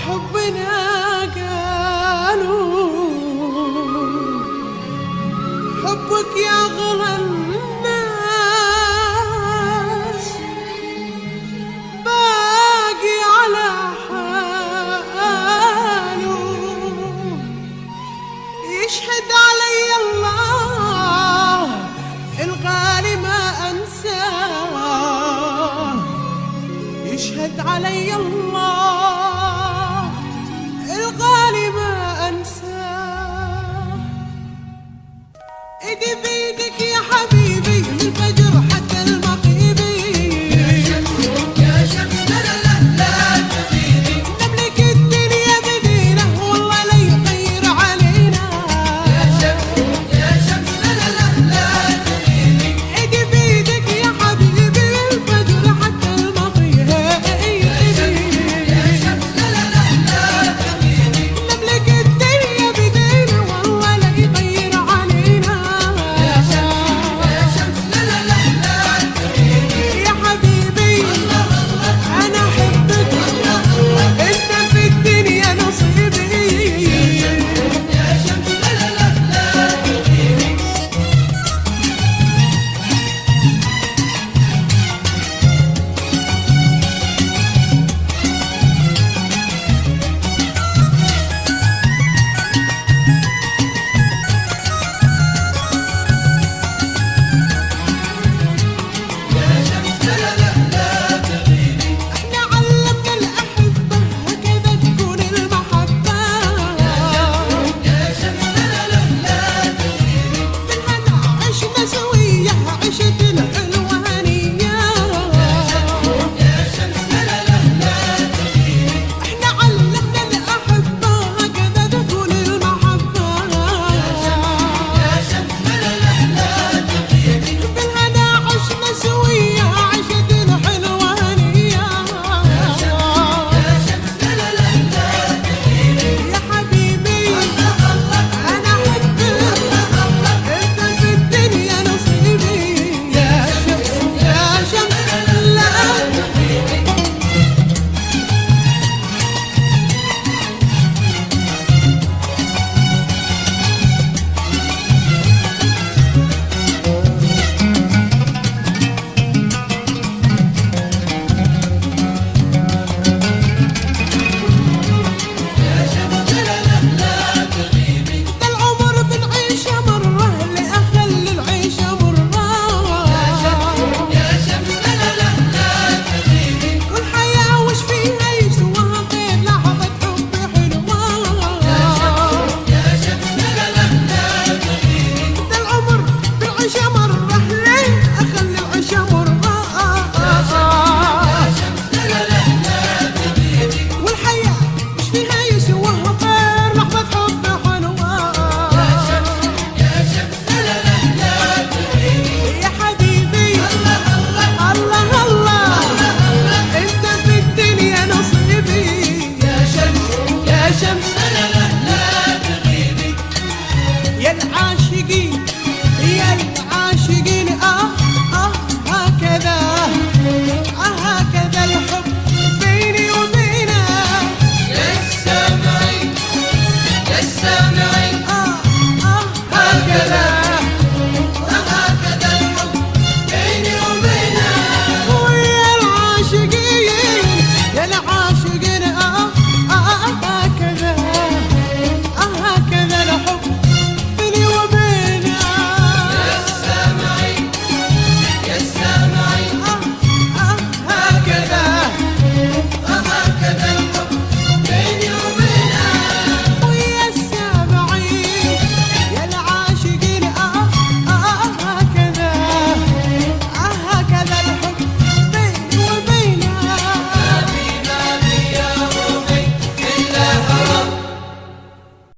حبنا قالوا حبك يا غلى الناس باقي على حاله يشهد علي الله الغالي ما انساه يشهد علي الله الغالي ما انساه ايدي بيدك يا حبيبي من الفجر حتى المغيبي نملك الدنيا بدينا والله لا يغير علينا ايدي بيدك يا حبيبي من الفجر حتى المغيبي نملك الدنيا بدينا والله لا يغير علينا يا حبيبي انا احبك انت في الدنيا نصيبي احنا علمنا الاحبه هكذا تكون المحبه بالهنا عشنا سويه عشت الحلوه هنيه احنا علمنا الاحبه هكذا تكون المحبه بالهنا عشنا سويه عشت الحلوه هنيه يا حبيبي انا احبك انت في الدنيا نصيبي يا شمس يا شمس لا ده العمر بنعيشه مرة لأخلي العيشة مرة والحياة وش فيها يسواها غير لحظة حب حلوة ده العمر بنعيشه مرة ليه أخلي العيشة مرة والحياة وش فيها يسواها غير لحظة حب حلوة يا حبيبي الله الله انت في الدنيا نصيبي يا شمس يا شمس يا العاشقين يا العاشقين اه اه هكذا آه هكذا الحب بيني وبينك للسامعين للسامعين آه آه هكذا